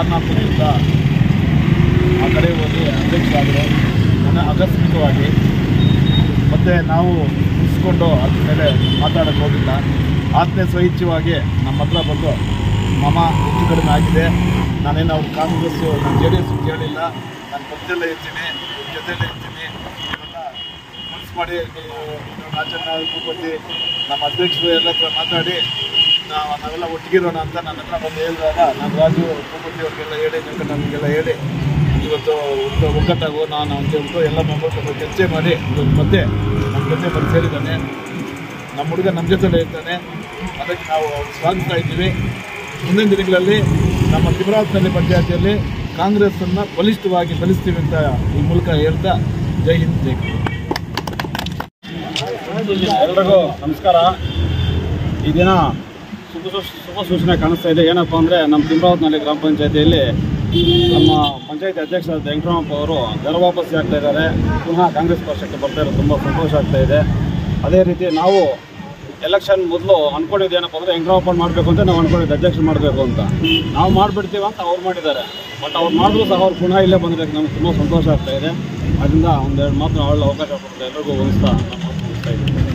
ಕಾರಣಾಂತರದಿಂದ ಆ ಕಡೆ ಹೋಗಿ ಅಧ್ಯಕ್ಷರಾದರು ನನ್ನ ಆಕಸ್ಮಿಕವಾಗಿ ಮತ್ತು ನಾವು ಮುಗಿಸ್ಕೊಂಡು ಅದ್ರ ಮೇಲೆ ಮಾತಾಡೋಕ್ಕೆ ಹೋಗಿಲ್ಲ ಆತನೇ ಸ್ವಇಚ್ಛವಾಗಿ ನಮ್ಮ ಹತ್ರ ಬಂದು ಮಮ ಹೆಚ್ಚು ಕಡಿಮೆ ಆಗಿದೆ ನಾನೇನು ಅವ್ರು ಕಾಂಗ್ರೆಸ್ಸು ನಾನು ಜೆ ಡಿ ಎಸ್ ಕೇಳಿಲ್ಲ ನಾನು ಪಕ್ಷದಲ್ಲೇ ಇರ್ತೀನಿ ಇವ್ರ ಜೊತೆಲೇ ಇರ್ತೀನಿ ಇವೆಲ್ಲ ಮನಸ್ಸು ಮಾಡಿ ನೀವು ರಾಜಣ್ಣ ಭೂಪತಿ ನಮ್ಮ ಅಧ್ಯಕ್ಷರು ಎಲ್ಲ ಹತ್ರ ಮಾತಾಡಿ ನಾವು ನಾವೆಲ್ಲ ಒಟ್ಟಿಗಿರೋಣ ಅಂತ ನನ್ನ ಹತ್ರ ಬಂದು ಹೇಳಿದಾಗ ನಾನು ರಾಜು ಭೂಪತಿ ಅವ್ರಿಗೆಲ್ಲ ಹೇಳಿ ವೆಂಕಟನಿಗೆಲ್ಲ ಹೇಳಿ ಇವತ್ತು ಒಂದು ಒಗ್ಗಟ್ಟಾಗೋ ನಾನು ಅಂತ ಹೇಳ್ಬಿಟ್ಟು ಎಲ್ಲ ಮೆಂಬರ್ಸ್ ಹತ್ರ ಚರ್ಚೆ ಮಾಡಿ ಇವತ್ತು ಮತ್ತೆ ನಮ್ಮ ಜೊತೆ ಬಂದು ಸೇರಿದ್ದಾನೆ ನಮ್ಮ ಹುಡುಗ ನಮ್ಮ ಜೊತೆಲೇ ಇರ್ತಾನೆ ಅದಕ್ಕೆ ನಾವು ಅವ್ರಿಗೆ ಸ್ವಾಗತ ಇದ್ದೀವಿ ಮುಂದಿನ ದಿನಗಳಲ್ಲಿ ನಮ್ಮ ತಿಮರಾತ್ನಲ್ಲಿ ಪಂಚಾಯತಿಯಲ್ಲಿ ಕಾಂಗ್ರೆಸ್ಸನ್ನು ಬಲಿಷ್ಠವಾಗಿ ಬಲಿಸ್ತೀವಿ ಅಂತ ಈ ಮೂಲಕ ಹೇಳ್ತಾ ಜೈ ಹಿಂದ್ ಜೈ ಕನ್ನಡ. ಎಲ್ರಿಗೂ ನಮಸ್ಕಾರ ಈ ದಿನ ಶುಭ ಸೂಚ- ಶುಭ ಸೂಚನೆ ಕಾಣಿಸ್ತಾ ಇದೆ ಏನಪ್ಪ ಅಂದರೆ ನಮ್ಮ ತಿಮ್ರಾವತ್ನಲ್ಲಿ ಗ್ರಾಮ ಪಂಚಾಯತಿಯಲ್ಲಿ ನಮ್ಮ ಪಂಚಾಯತಿ ಅಧ್ಯಕ್ಷರಾದ ವೆಂಕಟರಾಮಪ್ಪ ಅವರು ಗರ್ವಾಪಸಿ ಆಗ್ತಾ ಇದ್ದಾರೆ ಪುನಃ ಕಾಂಗ್ರೆಸ್ ಪಕ್ಷಕ್ಕೆ ಬರ್ತಾ ಇರೋದು ತುಂಬ ಸಂತೋಷ ಆಗ್ತಾ ಇದೆ ಅದೇ ರೀತಿ ನಾವು ಎಲೆಕ್ಷನ್ ಮೊದಲು ಅಂದ್ಕೊಂಡಿದ್ದು ಏನಪ್ಪ ಅಂದರೆ ವೆಂಕಟರಾಮಪ್ಪ ಮಾಡಬೇಕು ಅಂತ ನಾವು ಅಂದ್ಕೊಂಡಿದ್ದು ಅಧ್ಯಕ್ಷರು ಮಾಡಬೇಕು ಅಂತ ನಾವು ಮಾಡಿಬಿಡ್ತೀವಿ ಅಂತ ಅವ್ರು ಮಾಡಿದ್ದಾರೆ ಬಟ್ ಅವ್ರು ಮಾಡಿದ್ರು ಸಹ ಅವ್ರು ಪುನಃ ಇಲ್ಲೇ ಬಂದಿರೋಕ್ಕೆ ನಮ್ಗೆ ತುಂಬ ಸಂತೋಷ ಆಗ್ತಾ ಇದೆ ಅದರಿಂದ ಒಂದೆರಡು ಮಾತು ಅವಳ ಅವಕಾಶ ಕೊಡ್ತಾರೆ ಎಲ್ರಿಗೂ ಹೊಲಿಸ್ತಾ ನಾನು ಮಾತು ಮುಗಿಸ್ತಾ ಇದ್ದೀನಿ